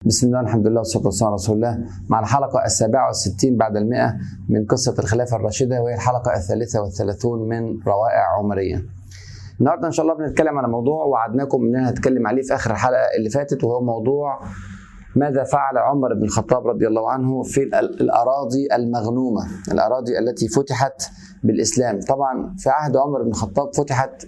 بسم الله الحمد لله والصلاة والسلام على رسول الله مع الحلقة السابعة والستين بعد المئة من قصة الخلافة الراشدة وهي الحلقة الثالثة والثلاثون من روائع عمرية النهاردة إن شاء الله بنتكلم على موضوع وعدناكم إننا هنتكلم عليه في آخر الحلقة اللي فاتت وهو موضوع ماذا فعل عمر بن الخطاب رضي الله عنه في الأراضي المغنومة الأراضي التي فتحت بالإسلام طبعا في عهد عمر بن الخطاب فتحت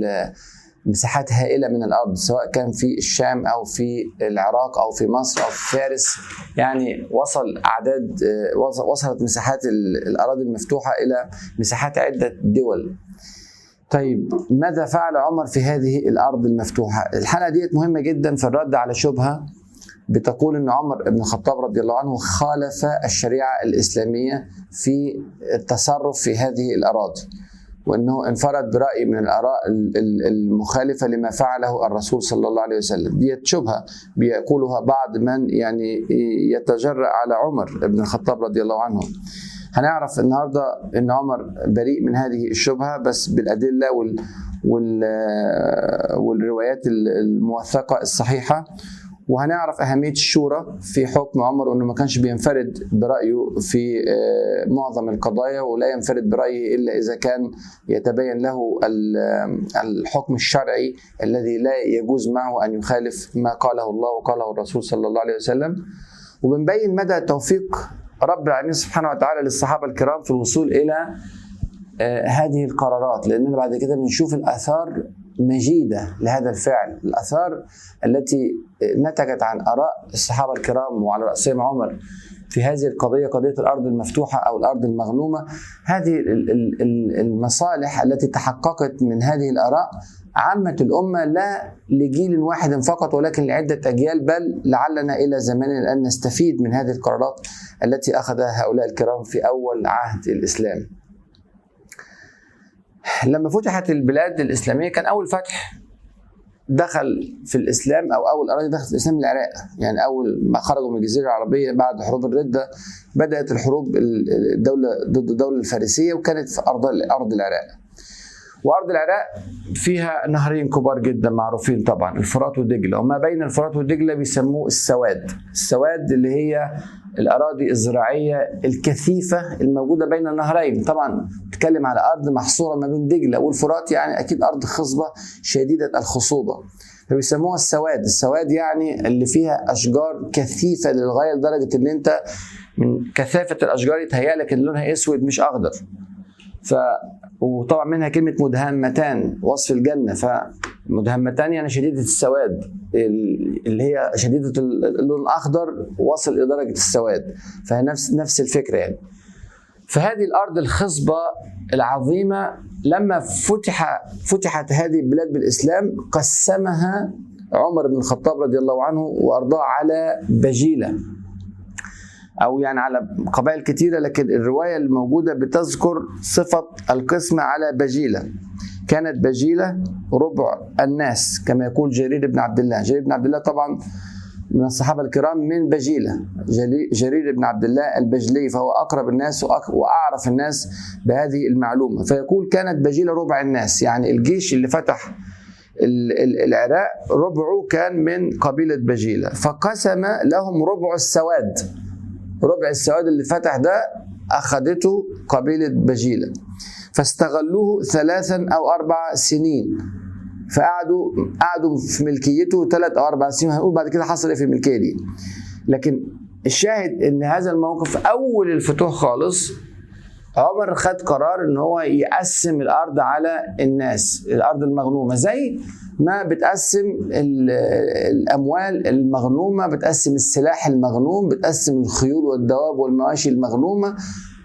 مساحات هائله من الارض سواء كان في الشام او في العراق او في مصر او في فارس يعني وصل اعداد وصلت مساحات الاراضي المفتوحه الى مساحات عده دول طيب ماذا فعل عمر في هذه الارض المفتوحه؟ الحلقه ديت مهمه جدا في الرد على شبهه بتقول ان عمر بن الخطاب رضي الله عنه خالف الشريعه الاسلاميه في التصرف في هذه الاراضي. وانه انفرد براي من الاراء المخالفه لما فعله الرسول صلى الله عليه وسلم دي شبهه بيقولها بعض من يعني يتجرأ على عمر بن الخطاب رضي الله عنه هنعرف النهارده ان عمر بريء من هذه الشبهه بس بالادله وال وال والروايات الموثقه الصحيحه وهنعرف أهمية الشورى في حكم عمر وأنه ما كانش بينفرد برأيه في معظم القضايا ولا ينفرد برأيه إلا إذا كان يتبين له الحكم الشرعي الذي لا يجوز معه أن يخالف ما قاله الله وقاله الرسول صلى الله عليه وسلم وبنبين مدى توفيق رب العالمين سبحانه وتعالى للصحابة الكرام في الوصول إلى هذه القرارات لأننا بعد كده بنشوف الآثار مجيدة لهذا الفعل الآثار التي نتجت عن آراء الصحابة الكرام وعلى رأسهم عمر في هذه القضية قضية الأرض المفتوحة أو الأرض المغنومة هذه المصالح التي تحققت من هذه الآراء عامة الأمة لا لجيل واحد فقط ولكن لعدة أجيال بل لعلنا إلى زماننا الآن نستفيد من هذه القرارات التي أخذها هؤلاء الكرام في أول عهد الإسلام لما فتحت البلاد الاسلاميه كان اول فتح دخل في الاسلام او اول اراضي دخلت في الاسلام العراق يعني اول ما خرجوا من الجزيره العربيه بعد حروب الرده بدات الحروب الدوله ضد الدوله الفارسيه وكانت في ارض ارض العراق وارض العراق فيها نهرين كبار جدا معروفين طبعا الفرات ودجله وما بين الفرات ودجله بيسموه السواد السواد اللي هي الاراضي الزراعيه الكثيفه الموجوده بين النهرين طبعا بتتكلم على ارض محصوره ما بين دجله والفرات يعني اكيد ارض خصبه شديده الخصوبه فبيسموها السواد السواد يعني اللي فيها اشجار كثيفه للغايه لدرجه ان انت من كثافه الاشجار يتهيأ لك ان لونها اسود مش اخضر ف وطبعا منها كلمة مدهمتان وصف الجنة فمدهمتان يعني شديدة السواد اللي هي شديدة اللون الأخضر وصل إلى درجة السواد فهي نفس نفس الفكرة يعني فهذه الأرض الخصبة العظيمة لما فتح فتحت هذه البلاد بالإسلام قسمها عمر بن الخطاب رضي الله عنه وأرضاه على بجيلة او يعني على قبائل كثيره لكن الروايه الموجوده بتذكر صفه القسمه على بجيله كانت بجيله ربع الناس كما يقول جرير بن عبد الله جرير بن عبد الله طبعا من الصحابة الكرام من بجيلة جرير بن عبد الله البجلي فهو أقرب الناس وأعرف الناس بهذه المعلومة فيقول كانت بجيلة ربع الناس يعني الجيش اللي فتح العراق ربعه كان من قبيلة بجيلة فقسم لهم ربع السواد ربع السواد اللي فتح ده أخذته قبيلة بجيلة فاستغلوه ثلاثا أو أربع سنين فقعدوا قعدوا في ملكيته ثلاث أو أربع سنين هنقول بعد كده حصل إيه في الملكية دي لكن الشاهد إن هذا الموقف أول الفتوح خالص عمر خد قرار ان هو يقسم الارض على الناس الارض المغنومه زي ما بتقسم الاموال المغنومه بتقسم السلاح المغنوم بتقسم الخيول والدواب والمواشي المغنومه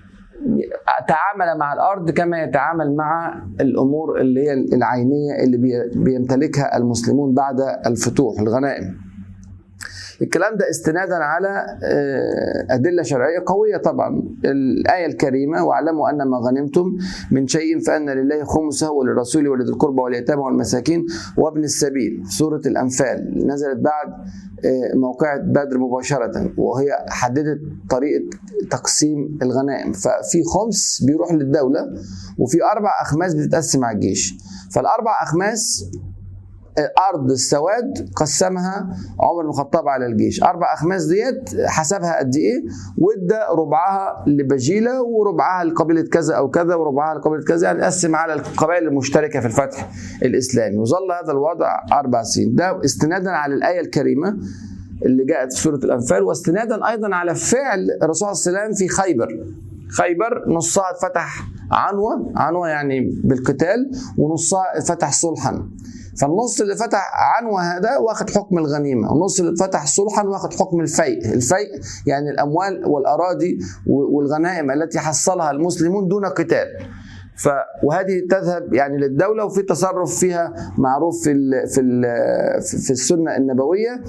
تعامل مع الارض كما يتعامل مع الامور اللي هي العينيه اللي بيمتلكها المسلمون بعد الفتوح الغنائم الكلام ده استنادا على أدلة شرعية قوية طبعا الآية الكريمة واعلموا أن ما غنمتم من شيء فأن لله خمسه وللرسول ولذي القربى واليتامى والمساكين وابن السبيل سورة الأنفال نزلت بعد موقعة بدر مباشرة وهي حددت طريقة تقسيم الغنائم ففي خمس بيروح للدولة وفي أربع أخماس بتتقسم على الجيش فالأربع أخماس ارض السواد قسمها عمر بن الخطاب على الجيش اربع اخماس ديت حسبها قد ايه وادى ربعها لبجيله وربعها لقبيله كذا او كذا وربعها لقبيله كذا يعني قسم على القبائل المشتركه في الفتح الاسلامي وظل هذا الوضع اربع سنين ده استنادا على الايه الكريمه اللي جاءت في سوره الانفال واستنادا ايضا على فعل الرسول صلى الله عليه وسلم في خيبر خيبر نصها اتفتح عنوة عنوة يعني بالقتال ونصها اتفتح صلحا فالنص اللي فتح عنوة هذا واخد حكم الغنيمة والنص اللي اتفتح صلحا واخد حكم الفيء الفيء يعني الأموال والأراضي والغنائم التي حصلها المسلمون دون قتال ف وهذه تذهب يعني للدوله وفي تصرف فيها معروف في ال في ال في السنه النبويه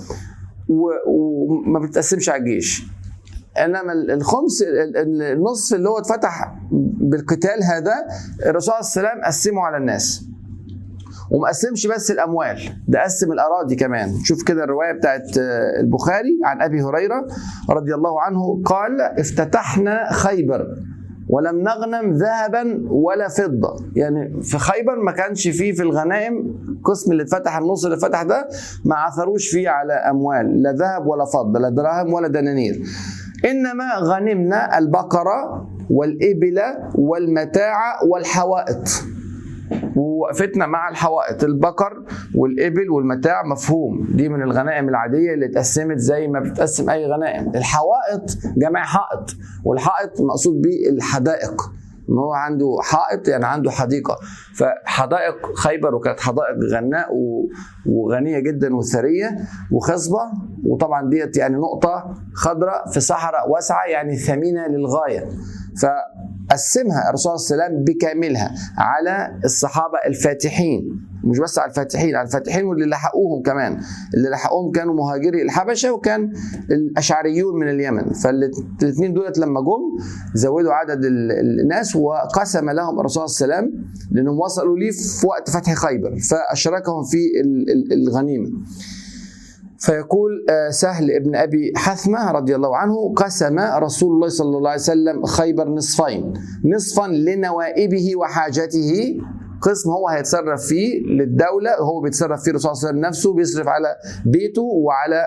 وما بتقسمش على الجيش انما الخمس النصف اللي هو اتفتح بالقتال هذا الرسول صلى الله عليه وسلم قسمه على الناس وما قسمش بس الاموال ده قسم الاراضي كمان شوف كده الروايه بتاعت البخاري عن ابي هريره رضي الله عنه قال افتتحنا خيبر ولم نغنم ذهبا ولا فضة يعني في خيبر ما كانش فيه في الغنائم القسم اللي اتفتح النص اللي اتفتح ده ما عثروش فيه على أموال لا ذهب ولا فضة لا دراهم ولا دنانير إنما غنمنا البقرة والإبل والمتاع والحوائط ووقفتنا مع الحوائط البقر والإبل والمتاع مفهوم دي من الغنائم العادية اللي اتقسمت زي ما بتقسم أي غنائم الحوائط جمع حائط والحائط مقصود به الحدائق ما هو عنده حائط يعني عنده حديقة فحدائق خيبر وكانت حدائق غناء وغنية جدا وثرية وخصبة وطبعا ديت يعني نقطة خضراء في صحراء واسعة يعني ثمينة للغاية فقسمها الرسول صلى الله عليه وسلم بكاملها على الصحابة الفاتحين مش بس على الفاتحين على الفاتحين واللي لحقوهم كمان اللي لحقوهم كانوا مهاجري الحبشه وكان الاشعريون من اليمن فالاثنين دولت لما جم زودوا عدد الناس وقسم لهم الرسول صلى الله عليه وسلم لانهم وصلوا ليه في وقت فتح خيبر فاشركهم في الغنيمه فيقول سهل ابن ابي حثمه رضي الله عنه قسم رسول الله صلى الله عليه وسلم خيبر نصفين نصفا لنوائبه وحاجته قسم هو هيتصرف فيه للدولة هو بيتصرف فيه الرسول صلى الله عليه وسلم نفسه بيصرف على بيته وعلى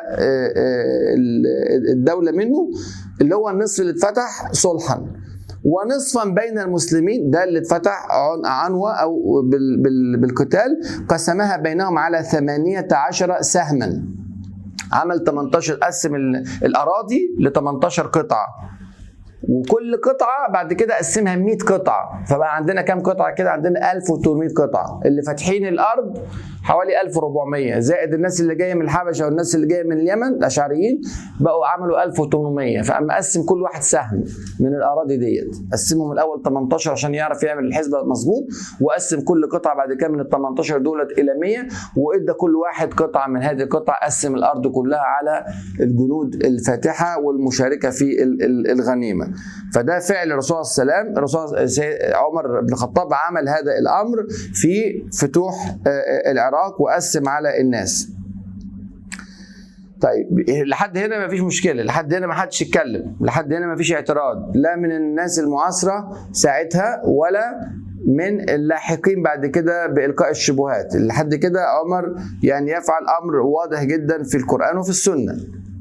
الدولة منه اللي هو النصف اللي اتفتح صلحا ونصفا بين المسلمين ده اللي اتفتح عنوة أو بالقتال قسمها بينهم على ثمانية عشر سهما عمل 18 قسم الأراضي ل 18 قطعة وكل قطعه بعد كده قسمها 100 قطعه فبقى عندنا كام قطعه كده عندنا 1800 قطعه اللي فاتحين الارض حوالي 1400 زائد الناس اللي جايه من الحبشه والناس اللي جايه من اليمن الاشعريين بقوا عملوا 1800 فاما قسم كل واحد سهم من الاراضي ديت قسمهم الاول 18 عشان يعرف يعمل الحسبه مظبوط وقسم كل قطعه بعد كده من ال 18 دولت الى 100 وادى كل واحد قطعه من هذه القطع قسم الارض كلها على الجنود الفاتحه والمشاركه في الغنيمه فده فعل الرسول صلى الله عليه وسلم الرسول عمر بن الخطاب عمل هذا الامر في فتوح العراق وقسم على الناس طيب لحد هنا ما فيش مشكلة لحد هنا ما حدش يتكلم لحد هنا ما فيش اعتراض لا من الناس المعاصرة ساعتها ولا من اللاحقين بعد كده بإلقاء الشبهات لحد كده عمر يعني يفعل أمر واضح جدا في القرآن وفي السنة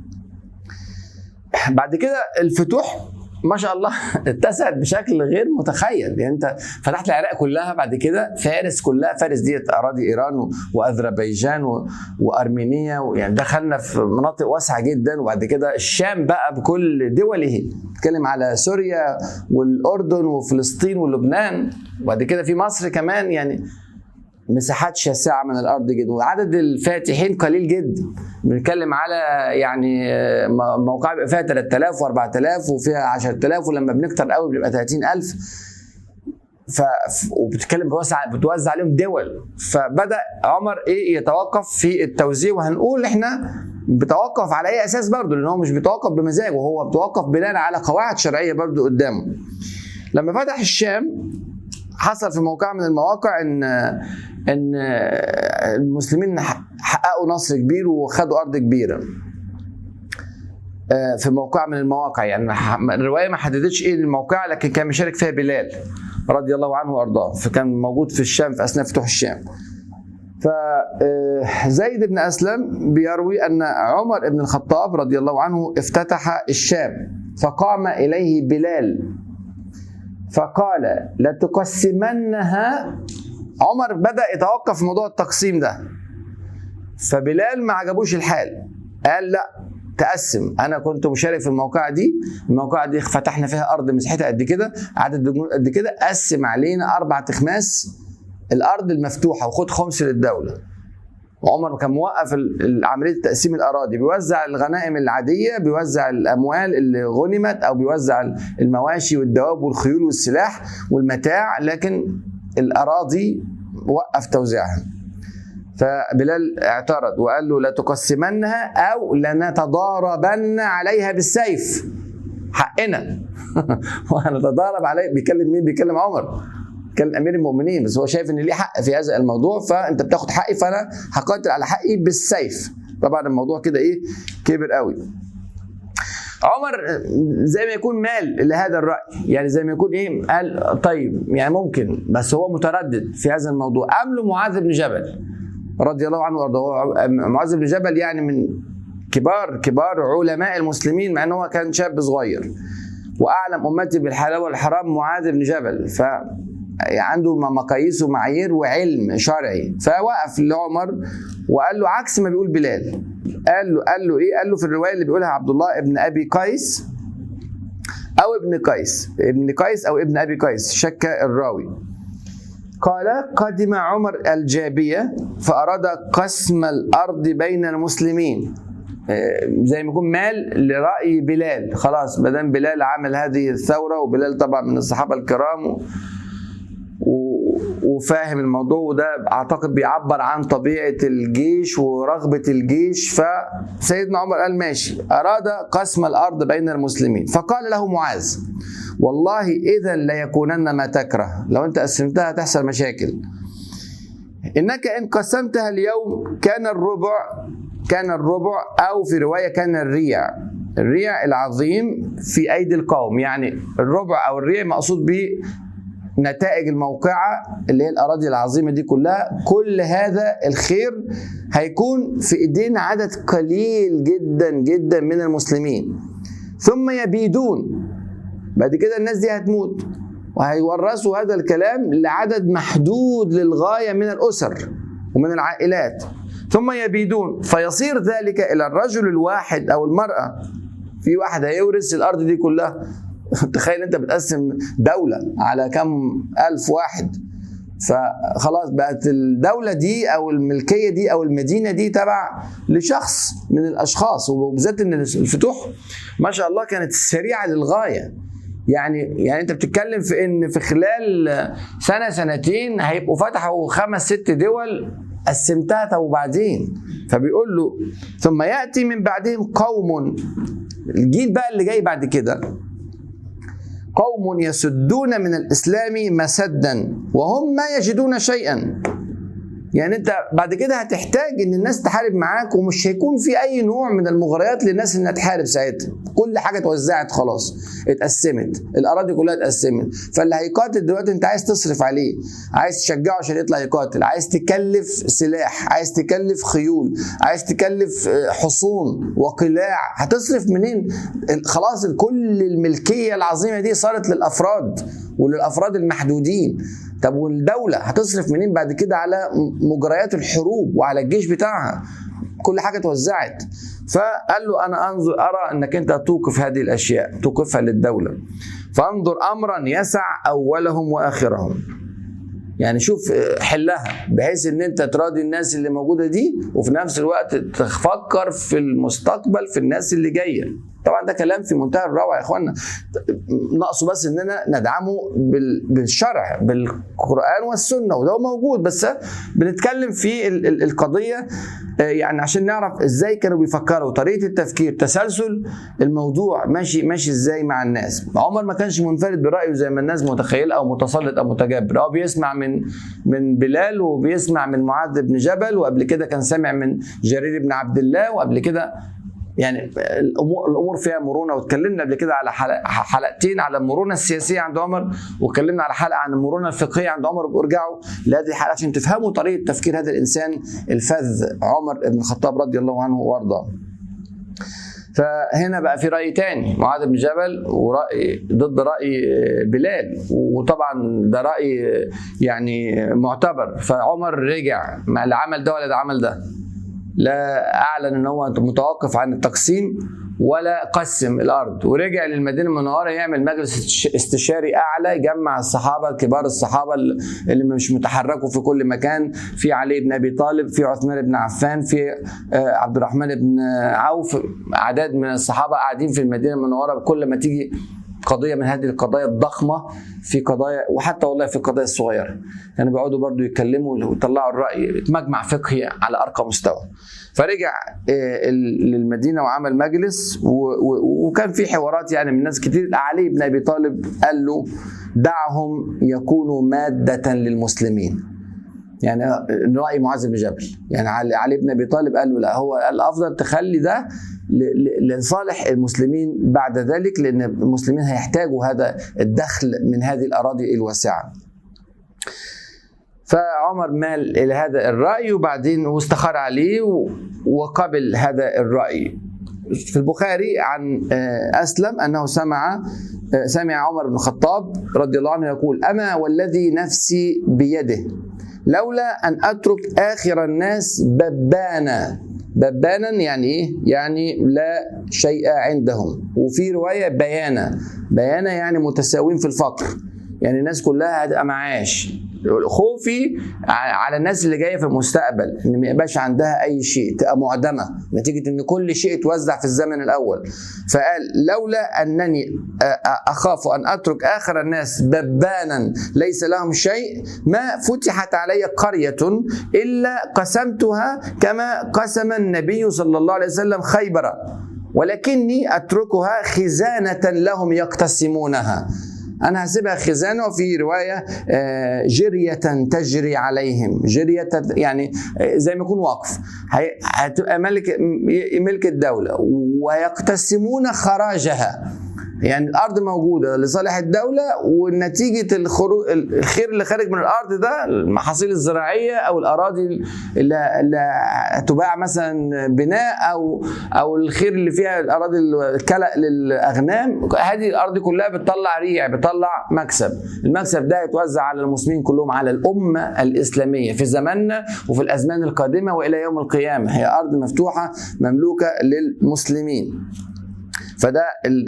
بعد كده الفتوح ما شاء الله اتسعت بشكل غير متخيل يعني انت فتحت العراق كلها بعد كده فارس كلها فارس ديت اراضي ايران واذربيجان وارمينيا يعني دخلنا في مناطق واسعه جدا وبعد كده الشام بقى بكل دوله نتكلم على سوريا والاردن وفلسطين ولبنان وبعد كده في مصر كمان يعني مساحات شاسعه من الارض جدا وعدد الفاتحين قليل جدا بنتكلم على يعني موقع بيبقى فيها 3000 و4000 وفيها 10000 ولما بنكتر قوي بيبقى 30000 ف وبتتكلم بوسع بتوزع عليهم دول فبدا عمر ايه يتوقف في التوزيع وهنقول احنا بتوقف على اي اساس برضه لان هو مش بيتوقف بمزاجه هو بيتوقف بناء على قواعد شرعيه برضه قدامه لما فتح الشام حصل في موقع من المواقع ان ان المسلمين حققوا نصر كبير وخدوا ارض كبيره في موقع من المواقع يعني الروايه ما حددتش ايه الموقع لكن كان مشارك فيها بلال رضي الله عنه وارضاه فكان موجود في الشام في اثناء فتوح الشام فزيد بن اسلم بيروي ان عمر بن الخطاب رضي الله عنه افتتح الشام فقام اليه بلال فقال لتقسمنها عمر بدا يتوقف في موضوع التقسيم ده فبلال ما عجبوش الحال قال لا تقسم انا كنت مشارك في الموقعه دي الموقعه دي فتحنا فيها ارض مساحتها قد كده عدد الجنود قد كده قسم علينا اربع تخماس الارض المفتوحه وخد خمس للدوله وعمر كان موقف عمليه تقسيم الاراضي بيوزع الغنائم العاديه بيوزع الاموال اللي غنمت او بيوزع المواشي والدواب والخيول والسلاح والمتاع لكن الاراضي وقف توزيعها فبلال اعترض وقال له لتقسمنها او لنتضاربن عليها بالسيف حقنا وهنتضارب عليه بيكلم مين بيكلم عمر كان امير المؤمنين بس هو شايف ان ليه حق في هذا الموضوع فانت بتاخد حقي فانا هقاتل على حقي بالسيف طبعا الموضوع كده ايه كبر قوي عمر زي ما يكون مال لهذا الراي يعني زي ما يكون ايه قال طيب يعني ممكن بس هو متردد في هذا الموضوع قبله معاذ بن جبل رضي الله عنه وارضاه معاذ بن جبل يعني من كبار كبار علماء المسلمين مع ان هو كان شاب صغير واعلم امتي بالحلال والحرام معاذ بن جبل ف عنده مقاييس ومعايير وعلم شرعي فوقف لعمر وقال له عكس ما بيقول بلال قال له قال له ايه قال له في الروايه اللي بيقولها عبد الله ابن ابي قيس او ابن قيس ابن قيس او ابن ابي قيس شك الراوي قال قدم عمر الجابيه فاراد قسم الارض بين المسلمين زي ما يكون مال لراي بلال خلاص ما دام بلال عمل هذه الثوره وبلال طبعا من الصحابه الكرام وفاهم الموضوع وده اعتقد بيعبر عن طبيعه الجيش ورغبه الجيش فسيدنا عمر قال ماشي اراد قسم الارض بين المسلمين فقال له معاذ والله اذا ليكونن ما تكره لو انت قسمتها تحصل مشاكل انك ان قسمتها اليوم كان الربع كان الربع او في روايه كان الريع الريع العظيم في ايدي القوم يعني الربع او الريع مقصود به نتائج الموقعة اللي هي الأراضي العظيمة دي كلها كل هذا الخير هيكون في إيدين عدد قليل جدا جدا من المسلمين ثم يبيدون بعد كده الناس دي هتموت وهيورثوا هذا الكلام لعدد محدود للغاية من الأسر ومن العائلات ثم يبيدون فيصير ذلك إلى الرجل الواحد أو المرأة في واحد هيورث الأرض دي كلها تخيل انت بتقسم دولة على كم ألف واحد فخلاص بقت الدولة دي أو الملكية دي أو المدينة دي تبع لشخص من الأشخاص وبالذات إن الفتوح ما شاء الله كانت سريعة للغاية يعني يعني انت بتتكلم في ان في خلال سنه سنتين هيبقوا فتحوا خمس ست دول قسمتها وبعدين فبيقول له ثم ياتي من بعدهم قوم الجيل بقى اللي جاي بعد كده قوم يسدون من الاسلام مسدا وهم ما يجدون شيئا يعني انت بعد كده هتحتاج ان الناس تحارب معاك ومش هيكون في اي نوع من المغريات للناس انها تحارب ساعتها كل حاجه اتوزعت خلاص اتقسمت الاراضي كلها اتقسمت فاللي هيقاتل دلوقتي انت عايز تصرف عليه عايز تشجعه عشان يطلع يقاتل عايز تكلف سلاح عايز تكلف خيول عايز تكلف حصون وقلاع هتصرف منين خلاص كل الملكيه العظيمه دي صارت للافراد وللافراد المحدودين طب والدوله هتصرف منين بعد كده على مجريات الحروب وعلى الجيش بتاعها كل حاجه اتوزعت فقال له انا انظر ارى انك انت توقف هذه الاشياء توقفها للدوله فانظر امرا يسع اولهم واخرهم يعني شوف حلها بحيث ان انت تراضي الناس اللي موجوده دي وفي نفس الوقت تفكر في المستقبل في الناس اللي جايه طبعا ده كلام في منتهى الروعه يا اخوانا ناقصه بس اننا ندعمه بالشرع بالقران والسنه وده موجود بس بنتكلم في القضيه يعني عشان نعرف ازاي كانوا بيفكروا طريقه التفكير تسلسل الموضوع ماشي ماشي ازاي مع الناس عمر ما كانش منفرد برايه زي ما الناس متخيله او متسلط او متجبر هو بيسمع من من بلال وبيسمع من معاذ بن جبل وقبل كده كان سامع من جرير بن عبد الله وقبل كده يعني الامور الامور فيها مرونه واتكلمنا قبل كده على حلق حلقتين على المرونه السياسيه عند عمر واتكلمنا على حلقه عن المرونه الفقهيه عند عمر ارجعوا لهذه الحلقه عشان تفهموا طريقه تفكير هذا الانسان الفذ عمر بن الخطاب رضي الله عنه وارضاه. فهنا بقى في راي تاني معاذ بن جبل وراي ضد راي بلال وطبعا ده راي يعني معتبر فعمر رجع ما لا عمل ده ولا ده عمل ده لا اعلن ان هو متوقف عن التقسيم ولا قسم الارض ورجع للمدينه المنوره يعمل مجلس استشاري اعلى يجمع الصحابه كبار الصحابه اللي مش متحركوا في كل مكان في علي بن ابي طالب في عثمان بن عفان في عبد الرحمن بن عوف اعداد من الصحابه قاعدين في المدينه المنوره كل ما تيجي قضيه من هذه القضايا الضخمه في قضايا وحتى والله في القضايا الصغيره كانوا يعني بيقعدوا برضو يتكلموا ويطلعوا الراي مجمع فقهي على ارقى مستوى فرجع للمدينه وعمل مجلس وكان في حوارات يعني من ناس كتير علي بن ابي طالب قال له دعهم يكونوا ماده للمسلمين يعني راي معاذ بن جبل يعني علي بن ابي طالب قال له لا هو الافضل تخلي ده لصالح المسلمين بعد ذلك لان المسلمين هيحتاجوا هذا الدخل من هذه الاراضي الواسعه. فعمر مال الى هذا الراي وبعدين واستخار عليه وقبل هذا الراي. في البخاري عن اسلم انه سمع سمع عمر بن الخطاب رضي الله عنه يقول اما والذي نفسي بيده لولا ان اترك اخر الناس ببانا ببانا يعني ايه؟ يعني لا شيء عندهم وفي روايه بيانا بيانا يعني متساوين في الفقر يعني الناس كلها هتبقى معاش خوفي على الناس اللي جايه في المستقبل ان ما يبقاش عندها اي شيء تبقى معدمه نتيجه ان كل شيء اتوزع في الزمن الاول فقال لولا انني اخاف ان اترك اخر الناس ببانا ليس لهم شيء ما فتحت علي قريه الا قسمتها كما قسم النبي صلى الله عليه وسلم خيبر ولكني اتركها خزانه لهم يقتسمونها انا هسيبها خزانه وفي روايه جريه تجري عليهم جريه يعني زي ما يكون وقف هتبقى ملك ملك الدوله ويقتسمون خراجها يعني الارض موجوده لصالح الدوله ونتيجه الخروج الخير اللي خارج من الارض ده المحاصيل الزراعيه او الاراضي اللي, اللي تباع مثلا بناء او او الخير اللي فيها الاراضي الكلأ للاغنام هذه الارض كلها بتطلع ريع بتطلع مكسب المكسب ده يتوزع على المسلمين كلهم على الامه الاسلاميه في زماننا وفي الازمان القادمه والى يوم القيامه هي ارض مفتوحه مملوكه للمسلمين فده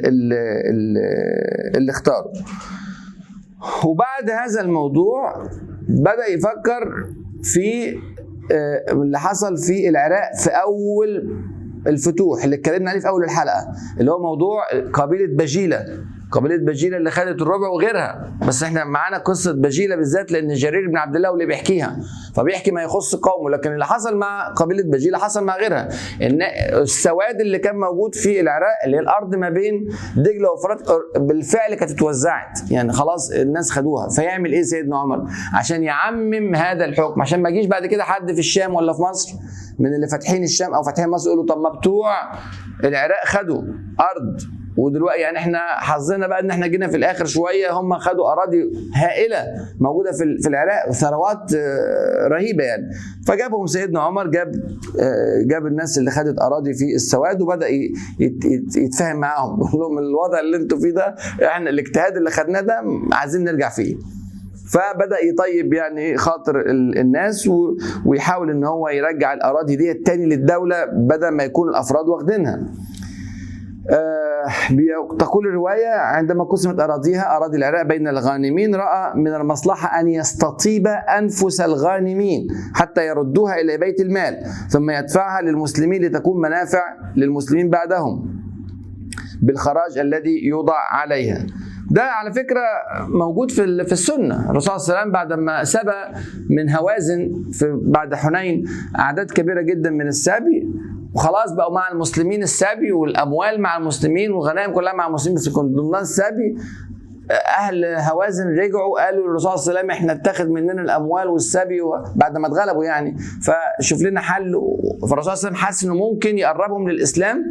اللي اختاره وبعد هذا الموضوع بدا يفكر في اللي حصل في العراق في اول الفتوح اللي اتكلمنا عليه في اول الحلقه اللي هو موضوع قبيله بجيله قبيله بجيله اللي خدت الربع وغيرها بس احنا معانا قصه بجيله بالذات لان جرير بن عبد الله هو اللي بيحكيها فبيحكي ما يخص قومه لكن اللي حصل مع قبيله بجيله حصل مع غيرها ان السواد اللي كان موجود في العراق اللي هي الارض ما بين دجله وفرات بالفعل كانت اتوزعت يعني خلاص الناس خدوها فيعمل ايه سيدنا عمر عشان يعمم هذا الحكم عشان ما يجيش بعد كده حد في الشام ولا في مصر من اللي فاتحين الشام او فاتحين مصر يقولوا طب ما بتوع العراق خدوا ارض ودلوقتي يعني احنا حظنا بقى ان احنا جينا في الاخر شويه هم خدوا اراضي هائله موجوده في في العراق ثروات رهيبه يعني فجابهم سيدنا عمر جاب جاب الناس اللي خدت اراضي في السواد وبدا يتفاهم معاهم يقول لهم الوضع اللي انتوا فيه ده احنا الاجتهاد اللي خدناه ده عايزين نرجع فيه فبدا يطيب يعني خاطر الناس ويحاول ان هو يرجع الاراضي دي تاني للدوله بدل ما يكون الافراد واخدينها آه تقول الرواية عندما قسمت أراضيها أراضي العراق بين الغانمين رأى من المصلحة أن يستطيب أنفس الغانمين حتى يردوها إلى بيت المال ثم يدفعها للمسلمين لتكون منافع للمسلمين بعدهم بالخراج الذي يوضع عليها ده على فكرة موجود في في السنة الرسول صلى الله عليه وسلم بعد ما سبى من هوازن في بعد حنين أعداد كبيرة جدا من السابي وخلاص بقوا مع المسلمين السابي والاموال مع المسلمين والغنائم كلها مع المسلمين بس كان ضمنها السابي اهل هوازن رجعوا قالوا للرسول صلى الله عليه وسلم احنا اتخذ مننا الاموال والسبي بعد ما اتغلبوا يعني فشوف لنا حل فالرسول صلى الله عليه وسلم حس انه ممكن يقربهم للاسلام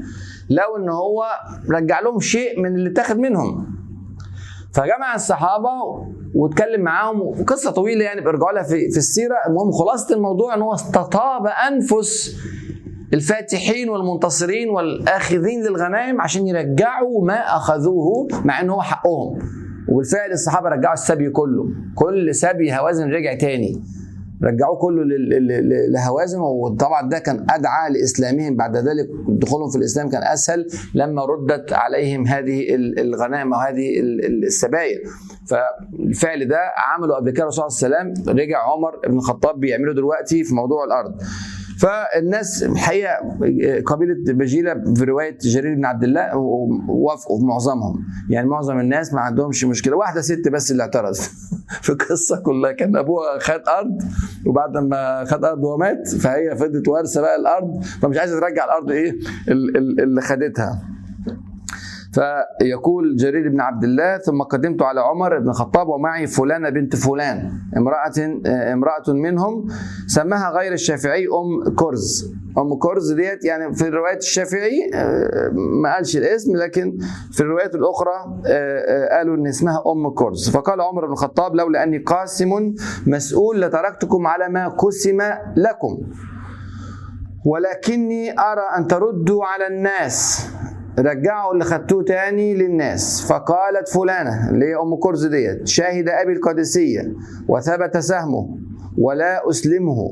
لو ان هو رجع لهم شيء من اللي اتاخد منهم فجمع الصحابه واتكلم معاهم وقصه طويله يعني بيرجعوا لها في, في السيره المهم خلاصه الموضوع ان هو استطاب انفس الفاتحين والمنتصرين والاخذين للغنائم عشان يرجعوا ما اخذوه مع ان هو حقهم وبالفعل الصحابه رجعوا السبي كله كل سبي هوازن رجع تاني رجعوه كله لل- لل- لل- لهوازن وطبعا ده كان ادعى لاسلامهم بعد ذلك دخولهم في الاسلام كان اسهل لما ردت عليهم هذه ال- الغنائم وهذه ال- ال- السبايا فالفعل ده عمله قبل كده الرسول صلى الله عليه وسلم رجع عمر بن الخطاب بيعمله دلوقتي في موضوع الارض فالناس الحقيقه قبيله بجيله في روايه جرير بن عبد الله وافقوا في معظمهم يعني معظم الناس ما عندهمش مشكله واحده ست بس اللي اعترضت في القصه كلها كان ابوها خد ارض وبعد ما خد ارض ومات فهي فضلت وارثه بقى الارض فمش عايزه ترجع الارض ايه ال- ال- اللي خدتها فيقول جرير بن عبد الله ثم قدمت على عمر بن الخطاب ومعي فلانة بنت فلان امرأة امرأة منهم سماها غير الشافعي أم كرز أم كرز ديت يعني في رواية الشافعي آه، ما قالش الاسم لكن في الروايات الأخرى آه، آه، قالوا إن اسمها أم كرز فقال عمر بن الخطاب لولا أني قاسم مسؤول لتركتكم على ما قسم لكم ولكني أرى أن تردوا على الناس رجعوا اللي خدتوه تاني للناس فقالت فلانة اللي هي أم كرز ديت شاهد أبي القادسية وثبت سهمه ولا أسلمه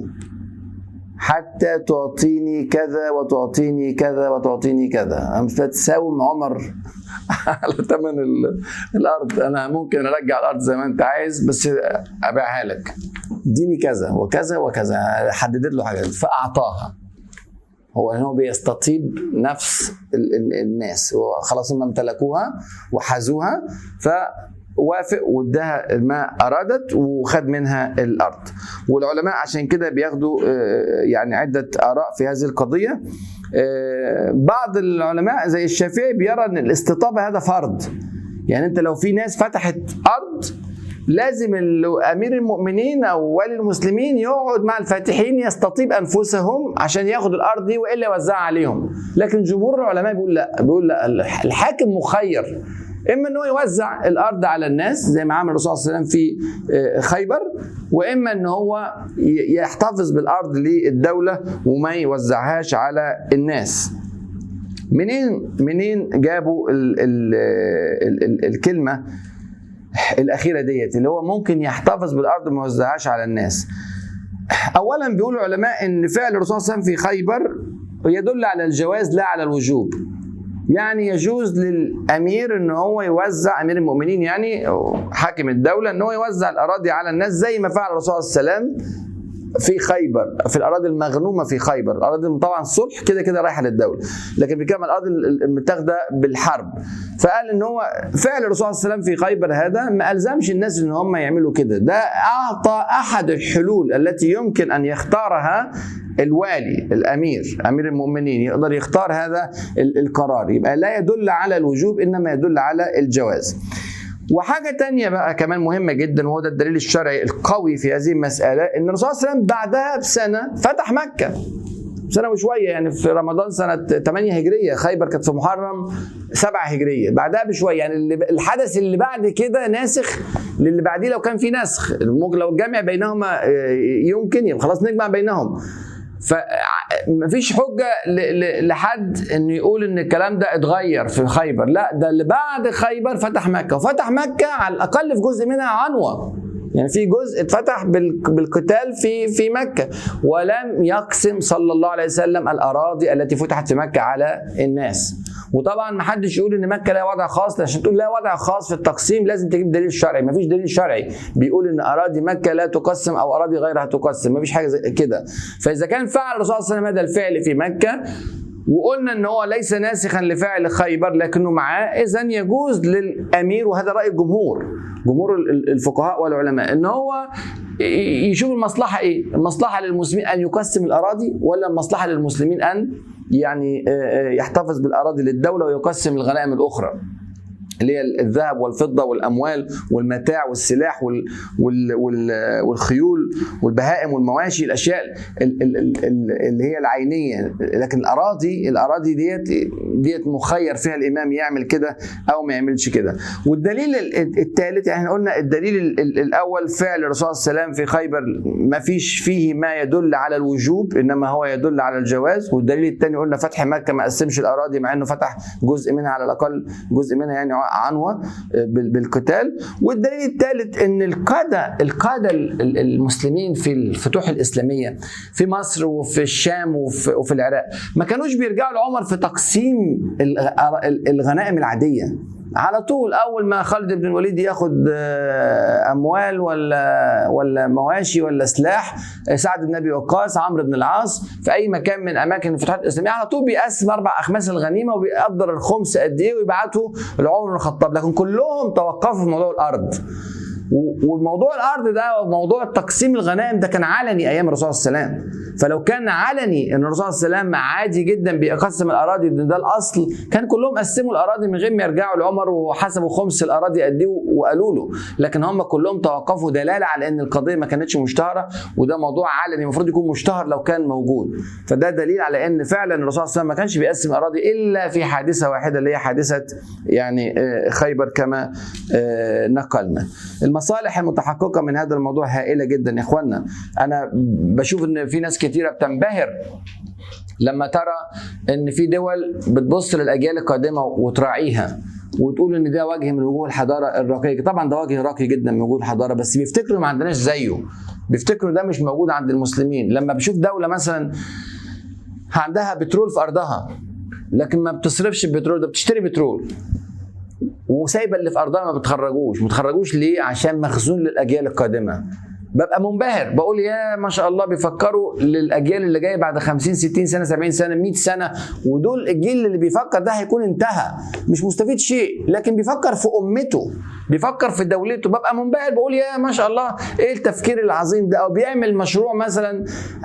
حتى تعطيني كذا وتعطيني كذا وتعطيني أنا مش هتساوم عمر على ثمن ال- الارض انا ممكن ارجع الارض زي ما انت عايز بس ابيعها لك اديني كذا وكذا وكذا حددت له حاجات فاعطاها هو هو بيستطيب نفس ال- ال- الناس هو خلاص هم امتلكوها وحازوها فوافق واداها ما ارادت وخد منها الارض والعلماء عشان كده بياخدوا آه، يعني عده اراء في هذه القضيه آه، بعض العلماء زي الشافعي بيرى ان الاستطابه هذا فرض يعني انت لو في ناس فتحت ارض لازم ال- امير المؤمنين او ولي المسلمين يقعد مع الفاتحين يستطيب انفسهم عشان ياخد الارض دي والا يوزعها عليهم لكن جمهور العلماء بيقول لا بيقول لا الحاكم مخير اما ان هو يوزع الارض على الناس زي ما عمل الرسول صلى الله عليه وسلم في آه، خيبر واما ان هو ي- يحتفظ بالارض للدوله وما يوزعهاش على الناس منين منين جابوا ال ال ال ال الكلمه الاخيره ديت اللي هو ممكن يحتفظ بالارض وما يوزعهاش على الناس اولا بيقول العلماء ان فعل الرسول صلى الله عليه وسلم في خيبر يدل على الجواز لا على الوجوب يعني يجوز للامير ان هو يوزع امير المؤمنين يعني أو حاكم الدوله ان هو يوزع الاراضي على الناس زي ما فعل الرسول صلى الله عليه وسلم في خيبر في الاراضي المغنومه في خيبر الاراضي طبعا صلح كده كده رايحه للدوله لكن بيتكلم عن الاراضي المتاخده بالحرب فقال ان هو فعل الرسول صلى الله عليه وسلم في خيبر هذا ما الزمش الناس ان هم يعملوا كده ده اعطى احد الحلول التي يمكن ان يختارها الوالي الامير امير المؤمنين يقدر يختار هذا ال- القرار يبقى لا يدل على الوجوب انما يدل على الجواز وحاجة تانية بقى كمان مهمة جدا وهو ده الدليل الشرعي القوي في هذه المسألة إن الرسول صلى الله عليه وسلم بعدها بسنة فتح مكة سنة وشوية يعني في رمضان سنة 8 هجرية خيبر كانت في محرم 7 هجرية بعدها بشوية يعني اللي الحدث اللي بعد كده ناسخ للي بعديه لو كان في نسخ ممكن لو الجمع بينهما آه، يمكن يبقى خلاص نجمع بينهم فمفيش حجه ل- ل- لحد انه يقول ان الكلام ده اتغير في خيبر لا ده اللي بعد خيبر فتح مكه وفتح مكه على الاقل في جزء منها عنوه يعني في جزء اتفتح بال- بالقتال في في مكه ولم يقسم صلى الله عليه وسلم الاراضي التي فتحت في مكه على الناس وطبعا ما حدش يقول ان مكه لها وضع خاص عشان تقول لها وضع خاص في التقسيم لازم تجيب دليل شرعي ما فيش دليل شرعي بيقول ان اراضي مكه لا تقسم او اراضي غيرها تقسم ما فيش حاجه زي كده فاذا كان فعل الرسول صلى الله عليه وسلم هذا الفعل في مكه وقلنا ان هو ليس ناسخا لفعل خيبر لكنه معاه اذا يجوز للامير وهذا راي الجمهور جمهور ال- ال- الفقهاء والعلماء ان هو ي- يشوف المصلحه ايه المصلحه للمسلمين ان يقسم الاراضي ولا المصلحه للمسلمين ان يعني آه، آه، يحتفظ بالاراضي للدوله ويقسم الغنائم الاخرى اللي هي الذهب والفضه والاموال والمتاع والسلاح وال وال وال والخيول والبهائم والمواشي الاشياء ال- ال- ال- اللي هي العينيه لكن الاراضي الاراضي ديت ديت مخير فيها الامام يعمل كده او ما يعملش كده والدليل ال- الثالث يعني احنا قلنا الدليل ال- ال- الاول فعل الرسول صلى الله عليه وسلم في خيبر ما فيش فيه ما يدل على الوجوب انما هو يدل على الجواز والدليل الثاني قلنا فتح مكه ما قسمش الاراضي مع انه فتح جزء منها على الاقل جزء منها يعني عنوه بال- بالقتال والدليل الثالث ان القاده القاده ال- ال- المسلمين في الفتوح الاسلاميه في مصر وفي الشام وفي, وفي العراق ما كانوش بيرجعوا لعمر في تقسيم ال- ال- الغنائم العاديه على طول اول ما خالد بن الوليد ياخد آه، اموال ولا ولا مواشي ولا سلاح آه، سعد بن ابي وقاص عمرو بن العاص في اي مكان من اماكن الفتوحات الاسلاميه على طول بيقسم اربع اخماس الغنيمه وبيقدر الخمس قد ايه ويبعته لعمر بن الخطاب لكن كلهم توقفوا في موضوع الارض و- وموضوع الارض ده وموضوع تقسيم الغنائم ده كان علني ايام الرسول صلى الله عليه وسلم فلو كان علني ان الرسول صلى الله عليه وسلم عادي جدا بيقسم الاراضي ده, ده الاصل كان كلهم قسموا الاراضي من غير ما يرجعوا لعمر وحسبوا خمس الاراضي قد ايه وقالوا له لكن هم كلهم توقفوا دلاله على ان القضيه ما كانتش مشتهره وده موضوع علني المفروض يكون مشتهر لو كان موجود فده دليل على ان فعلا الرسول صلى الله عليه وسلم ما كانش بيقسم اراضي الا في حادثه واحده اللي هي حادثه يعني آه، خيبر كما آه، نقلنا المصالح المتحققه من هذا الموضوع هائله جدا يا اخوانا انا بشوف ان في ناس كثيره بتنبهر لما ترى ان في دول بتبص للاجيال القادمه وتراعيها وتقول ان ده وجه من وجوه الحضاره الراقيه طبعا ده وجه راقي جدا من وجوه الحضاره بس بيفتكروا ما عندناش زيه بيفتكروا ده مش موجود عند المسلمين لما بشوف دوله مثلا عندها بترول في ارضها لكن ما بتصرفش البترول ده بتشتري بترول وسايبه اللي في ارضها ما بتخرجوش ما بتخرجوش ليه عشان مخزون للاجيال القادمه ببقى منبهر بقول يا ما شاء الله بيفكروا للاجيال اللي جايه بعد 50 60 سنه 70 سنه 100 سنه ودول الجيل اللي بيفكر ده هيكون انتهى مش مستفيد شيء لكن بيفكر في امته بيفكر في دولته ببقى منبهر بقول يا ما شاء الله ايه التفكير العظيم ده او بيعمل مشروع مثلا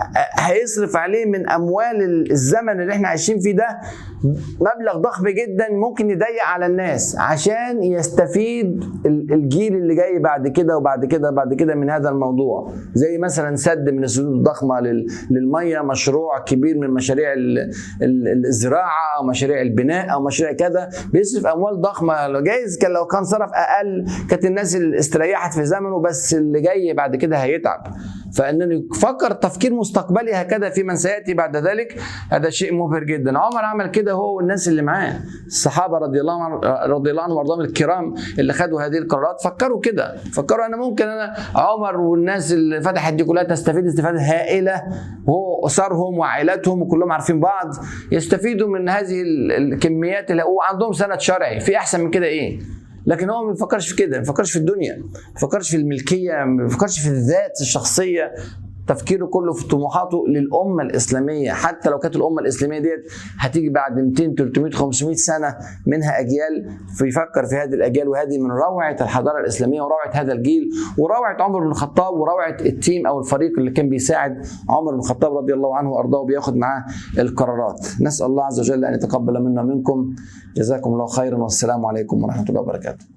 هيصرف عليه من اموال الزمن اللي احنا عايشين فيه ده مبلغ ضخم جدا ممكن يضيق على الناس عشان يستفيد ال- الجيل اللي جاي بعد كده وبعد كده بعد كده من هذا الموضوع زي مثلا سد من السدود الضخمه لل- للميه مشروع كبير من مشاريع ال- ال- الزراعه او مشاريع البناء او مشاريع كذا بيصرف اموال ضخمه لو جايز كان لو كان صرف اقل كانت الناس اللي استريحت في زمنه بس اللي جاي بعد كده هيتعب فانه يفكر تفكير مستقبلي هكذا في من سياتي بعد ذلك هذا شيء مبهر جدا عمر عمل كده هو والناس اللي معاه الصحابه رضي الله عنهم رضي الله عنهم وارضاهم الكرام اللي خدوا هذه القرارات فكروا كده فكروا انا ممكن انا عمر والناس اللي فتحت دي كلها تستفيد استفاده هائله وهو اسرهم وعائلاتهم وكلهم عارفين بعض يستفيدوا من هذه ال- الكميات اللي هو عندهم سند شرعي في احسن من كده ايه لكن هو ما بيفكرش في كده ما بيفكرش في الدنيا ما بيفكرش في الملكيه ما بيفكرش في الذات الشخصيه تفكيره كله في طموحاته للامه الاسلاميه حتى لو كانت الامه الاسلاميه ديت هتيجي بعد 200 300 500 سنه منها اجيال فيفكر في هذه الاجيال وهذه من روعه الحضاره الاسلاميه وروعه هذا الجيل وروعه عمر بن الخطاب وروعه التيم او الفريق اللي كان بيساعد عمر بن الخطاب رضي الله عنه وارضاه وبياخد معاه القرارات نسال الله عز وجل ان يتقبل منا ومنكم جزاكم الله خيرا والسلام عليكم ورحمه الله وبركاته